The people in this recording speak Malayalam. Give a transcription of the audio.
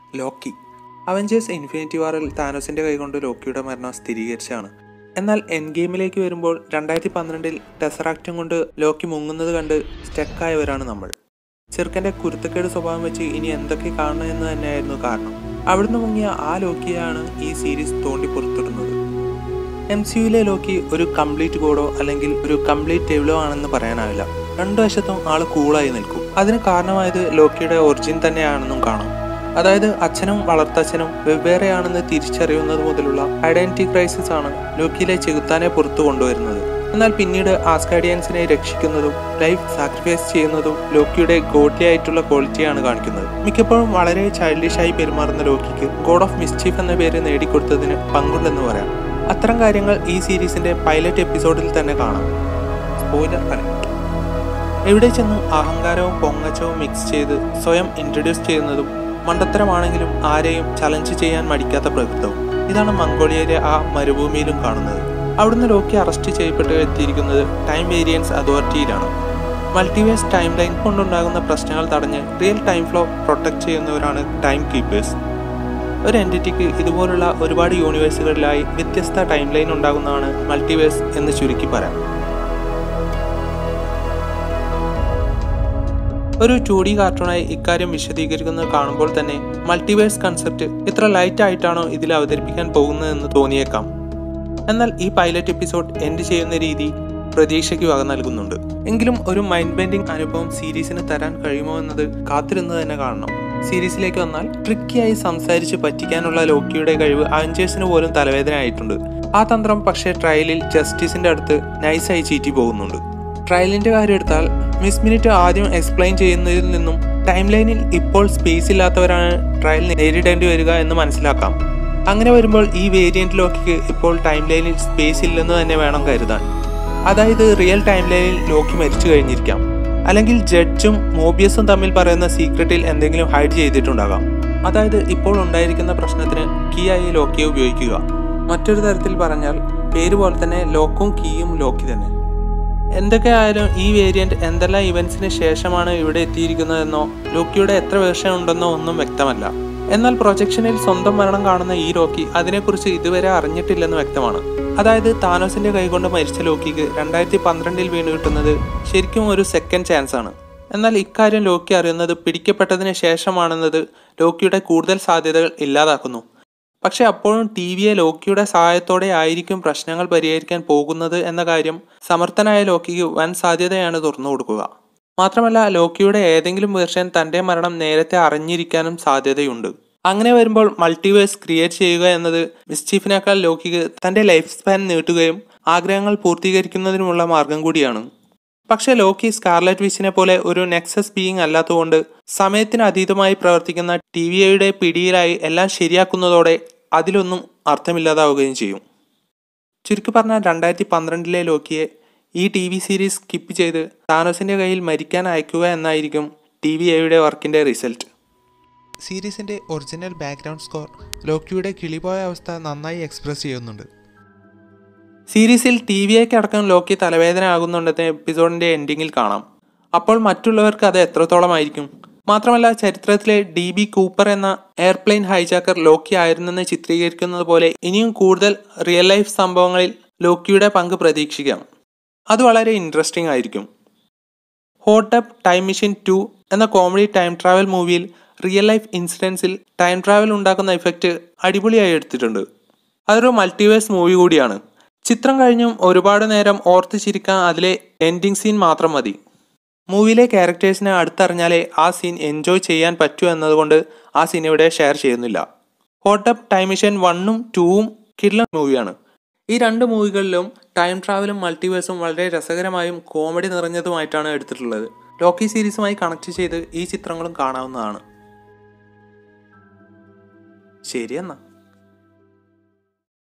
ലോക്കി അവഞ്ചേഴ്സ് ഇൻഫിനിറ്റി വാറിൽ താനോസിന്റെ കൈകൊണ്ട് ലോക്കിയുടെ മരണം സ്ഥിരീകരിച്ചാണ് എന്നാൽ എൻ ഗെയിമിലേക്ക് വരുമ്പോൾ രണ്ടായിരത്തി പന്ത്രണ്ടിൽ ടെസറാക്റ്റും കൊണ്ട് ലോക്കി മുങ്ങുന്നത് കണ്ട് സ്റ്റക്കായവരാണ് നമ്മൾ ചെറുക്കന്റെ കുരുത്തക്കേട് സ്വഭാവം വെച്ച് ഇനി എന്തൊക്കെ കാണണമെന്ന് തന്നെയായിരുന്നു കാരണം അവിടുന്ന് മുങ്ങിയ ആ ലോക്കിയാണ് ഈ സീരീസ് തോണ്ടി പുറത്തിടുന്നത് എം സി യുയിലെ ലോക്കി ഒരു കംപ്ലീറ്റ് ഗോഡോ അല്ലെങ്കിൽ ഒരു കംപ്ലീറ്റ് ടേബിളോ ആണെന്ന് പറയാനാവില്ല രണ്ടു വശത്തും ആള് കൂളായി നിൽക്കും അതിന് കാരണമായത് ലോക്കിയുടെ ഒറിജിൻ തന്നെയാണെന്നും കാണാം അതായത് അച്ഛനും വളർത്തച്ഛനും വെവ്വേറെയാണെന്ന് തിരിച്ചറിയുന്നത് മുതലുള്ള ഐഡന്റിറ്റി ക്രൈസിസ് ആണ് ലോക്കിയിലെ ചെകുത്താനെ പുറത്തു കൊണ്ടുവരുന്നത് എന്നാൽ പിന്നീട് ആസ്കാഡിയൻസിനെ രക്ഷിക്കുന്നതും ലൈഫ് സാക്രിഫൈസ് ചെയ്യുന്നതും ലോക്കിയുടെ ഗോഡ്ലി ആയിട്ടുള്ള ക്വാളിറ്റിയാണ് കാണിക്കുന്നത് മിക്കപ്പോഴും വളരെ ചൈൽഡിഷായി പെരുമാറുന്ന ലോക്കിക്ക് ഗോഡ് ഓഫ് മിസ്ചീഫ് എന്ന പേര് നേടിക്കൊടുത്തതിന് പങ്കുണ്ടെന്ന് പറയാം അത്തരം കാര്യങ്ങൾ ഈ സീരീസിന്റെ പൈലറ്റ് എപ്പിസോഡിൽ തന്നെ കാണാം സ്പോയിലർ അലർട്ട് എവിടെ ചെന്നും അഹങ്കാരവും പൊങ്ങച്ചവും മിക്സ് ചെയ്ത് സ്വയം ഇൻട്രൊഡ്യൂസ് ചെയ്യുന്നതും മണ്ടത്തരമാണെങ്കിലും ആരെയും ചലഞ്ച് ചെയ്യാൻ മടിക്കാത്ത പ്രകൃതവും ഇതാണ് മംഗോളിയയിലെ ആ മരുഭൂമിയിലും കാണുന്നത് അവിടുന്ന് ലോക്കി അറസ്റ്റ് ചെയ്യപ്പെട്ട് എത്തിയിരിക്കുന്നത് ടൈം വേരിയൻസ് അതോറിറ്റിയിലാണ് മൾട്ടിവേഴ്സ് ടൈം ലൈൻ കൊണ്ടുണ്ടാകുന്ന പ്രശ്നങ്ങൾ തടഞ്ഞ് റിയൽ ടൈം ഫ്ലോ പ്രൊട്ടക്ട് ചെയ്യുന്നവരാണ് ടൈം കീപ്പേഴ്സ് ഒരു എൻറ്റിറ്റിക്ക് ഇതുപോലുള്ള ഒരുപാട് യൂണിവേഴ്സുകളിലായി വ്യത്യസ്ത ടൈം ലൈൻ ഉണ്ടാകുന്നതാണ് മൾട്ടിവേഴ്സ് എന്ന് ചുരുക്കി പറയാം ഒരു ടു ഡി കാർട്ടൂണായി ഇക്കാര്യം വിശദീകരിക്കുന്നത് കാണുമ്പോൾ തന്നെ മൾട്ടിവേഴ്സ് കൺസെപ്റ്റ് ഇത്ര ലൈറ്റ് ആയിട്ടാണോ ഇതിൽ അവതരിപ്പിക്കാൻ പോകുന്നതെന്ന് തോന്നിയേക്കാം എന്നാൽ ഈ പൈലറ്റ് എപ്പിസോഡ് എൻഡ് ചെയ്യുന്ന രീതി പ്രതീക്ഷയ്ക്ക് വക നൽകുന്നുണ്ട് എങ്കിലും ഒരു മൈൻഡ് ബെൻഡിങ് അനുഭവം സീരീസിന് തരാൻ കഴിയുമോ എന്നത് കാത്തിരുന്ന് തന്നെ കാണണം സീരീസിലേക്ക് വന്നാൽ ട്രിക്കിയായി സംസാരിച്ച് പറ്റിക്കാനുള്ള ലോക്കിയുടെ കഴിവ് അവഞ്ചേഴ്സിന് പോലും തലവേദനയായിട്ടുണ്ട് ആ തന്ത്രം പക്ഷേ ട്രയലിൽ ജസ്റ്റിസിന്റെ അടുത്ത് നൈസായി ചീറ്റി പോകുന്നുണ്ട് ട്രയലിന്റെ കാര്യം എടുത്താൽ മിസ് മിനിറ്റ് ആദ്യം എക്സ്പ്ലെയിൻ ചെയ്യുന്നതിൽ നിന്നും ടൈം ലൈനിൽ ഇപ്പോൾ സ്പേസ് ഇല്ലാത്തവരാണ് ട്രയൽ നേരിടേണ്ടി വരിക എന്ന് മനസ്സിലാക്കാം അങ്ങനെ വരുമ്പോൾ ഈ വേരിയന്റ് ലോക്കിക്ക് ഇപ്പോൾ ടൈം ലൈനിൽ സ്പേസ് ഇല്ലെന്ന് തന്നെ വേണം കരുതാൻ അതായത് റിയൽ ടൈം ലൈനിൽ ലോക്കി മരിച്ചു കഴിഞ്ഞിരിക്കാം അല്ലെങ്കിൽ ജഡ്ജും മോബിയസും തമ്മിൽ പറയുന്ന സീക്രട്ടിൽ എന്തെങ്കിലും ഹൈഡ് ചെയ്തിട്ടുണ്ടാകാം അതായത് ഇപ്പോൾ ഉണ്ടായിരിക്കുന്ന പ്രശ്നത്തിന് കീ ആയി ലോക്കിയെ ഉപയോഗിക്കുക മറ്റൊരു തരത്തിൽ പറഞ്ഞാൽ പേര് പോലെ തന്നെ ലോക്കും കീയും ലോക്കി തന്നെ എന്തൊക്കെ ആയാലും ഈ വേരിയന്റ് എന്തെല്ലാം ഇവന്റ്സിന് ശേഷമാണ് ഇവിടെ എത്തിയിരിക്കുന്നതെന്നോ ലോക്കിയുടെ എത്ര വേർഷൻ ഉണ്ടെന്നോ ഒന്നും വ്യക്തമല്ല എന്നാൽ പ്രൊജക്ഷനിൽ സ്വന്തം മരണം കാണുന്ന ഈ ലോക്കി അതിനെക്കുറിച്ച് ഇതുവരെ അറിഞ്ഞിട്ടില്ലെന്ന് വ്യക്തമാണ് അതായത് താനോസിന്റെ കൈകൊണ്ട് മരിച്ച ലോക്കിക്ക് രണ്ടായിരത്തി പന്ത്രണ്ടിൽ വീണ് കിട്ടുന്നത് ശരിക്കും ഒരു സെക്കൻഡ് ചാൻസ് ആണ് എന്നാൽ ഇക്കാര്യം ലോക്കി അറിയുന്നത് പിടിക്കപ്പെട്ടതിന് ശേഷമാണെന്നത് ലോക്കിയുടെ കൂടുതൽ സാധ്യതകൾ ഇല്ലാതാക്കുന്നു പക്ഷെ അപ്പോഴും ടി വിയെ ലോക്കിയുടെ സഹായത്തോടെ ആയിരിക്കും പ്രശ്നങ്ങൾ പരിഹരിക്കാൻ പോകുന്നത് എന്ന കാര്യം സമർത്ഥനായ ലോക്കിക്ക് വൻ സാധ്യതയാണ് തുറന്നു കൊടുക്കുക മാത്രമല്ല ലോക്കിയുടെ ഏതെങ്കിലും വേർഷൻ തന്റെ മരണം നേരത്തെ അറിഞ്ഞിരിക്കാനും സാധ്യതയുണ്ട് അങ്ങനെ വരുമ്പോൾ മൾട്ടിവേഴ്സ് ക്രിയേറ്റ് ചെയ്യുക എന്നത് മിസ്ചീഫിനേക്കാൾ ലോക്കിക്ക് തന്റെ ലൈഫ് സ്പാൻ നീട്ടുകയും ആഗ്രഹങ്ങൾ പൂർത്തീകരിക്കുന്നതിനുമുള്ള മാർഗം കൂടിയാണ് പക്ഷേ ലോക്കി സ്കാർലറ്റ് വിച്ചിനെ പോലെ ഒരു നെക്സസ് ബീയിങ് അല്ലാത്തതുകൊണ്ട് സമയത്തിന് അതീതമായി പ്രവർത്തിക്കുന്ന ടി വി ഐയുടെ പിടിയിലായി എല്ലാം ശരിയാക്കുന്നതോടെ അതിലൊന്നും അർത്ഥമില്ലാതാവുകയും ചെയ്യും ചുരുക്കി പറഞ്ഞാൽ രണ്ടായിരത്തി പന്ത്രണ്ടിലെ ലോക്കിയെ ഈ ടി വി സീരീസ് സ്കിപ്പ് ചെയ്ത് താനോസിന്റെ കയ്യിൽ മരിക്കാൻ അയക്കുക എന്നായിരിക്കും ടി വി ഐയുടെ വർക്കിന്റെ റിസൾട്ട് സീരീസിന്റെ ഒറിജിനൽ ബാക്ക്ഗ്രൗണ്ട് സ്കോർ ലോക്കിയുടെ കിളിപോയ അവസ്ഥ നന്നായി എക്സ്പ്രസ് ചെയ്യുന്നുണ്ട് സീരീസിൽ ടി വി ഐക്ക് അടക്കം ലോക്കി തലവേദന ആകുന്നുണ്ടെന്ന് എപ്പിസോഡിന്റെ എൻഡിങ്ങിൽ കാണാം അപ്പോൾ മറ്റുള്ളവർക്ക് അത് എത്രത്തോളമായിരിക്കും മാത്രമല്ല ചരിത്രത്തിലെ ഡി ബി കൂപ്പർ എന്ന എയർപ്ലെയിൻ ഹൈജാക്കർ ലോക്കി ആയിരുന്നെന്ന് ചിത്രീകരിക്കുന്നത് പോലെ ഇനിയും കൂടുതൽ റിയൽ ലൈഫ് സംഭവങ്ങളിൽ ലോക്കിയുടെ പങ്ക് പ്രതീക്ഷിക്കാം അത് വളരെ ഇൻട്രസ്റ്റിംഗ് ആയിരിക്കും hot tub time machine two എന്ന കോമഡി ടൈം ട്രാവൽ മൂവിയിൽ real life incidence time travel ഉണ്ടാക്കുന്ന ഇഫക്റ്റ് അടിപൊളിയായി എടുത്തിട്ടുണ്ട് അതൊരു മൾട്ടിവേഴ്സ് മൂവി കൂടിയാണ് ചിത്രം കഴിഞ്ഞും ഒരുപാട് നേരം ഓർത്ത് ചിരിക്കാൻ അതിലെ എൻഡിങ് സീൻ മാത്രം മതി മൂവിയിലെ ക്യാരക്ടേഴ്സിനെ അടുത്തറിഞ്ഞാലേ ആ സീൻ എൻജോയ് ചെയ്യാൻ പറ്റൂ എന്നതുകൊണ്ട് ആ സീൻ ഇവിടെ ഷെയർ ചെയ്യുന്നില്ല ഹോട്ടപ്പ് ടൈം മിഷൻ വണ്ണും ടൂവും കിഡ്ലൻ മൂവിയാണ് ഈ രണ്ട് മൂവികളിലും ടൈം ട്രാവലും മൾട്ടിവേഴ്സും വളരെ രസകരമായും കോമഡി നിറഞ്ഞതുമായിട്ടാണ് എടുത്തിട്ടുള്ളത് ലോക്കി സീരീസുമായി കണക്ട് ചെയ്ത് ഈ ചിത്രങ്ങളും കാണാവുന്നതാണ് ശരി എന്നാ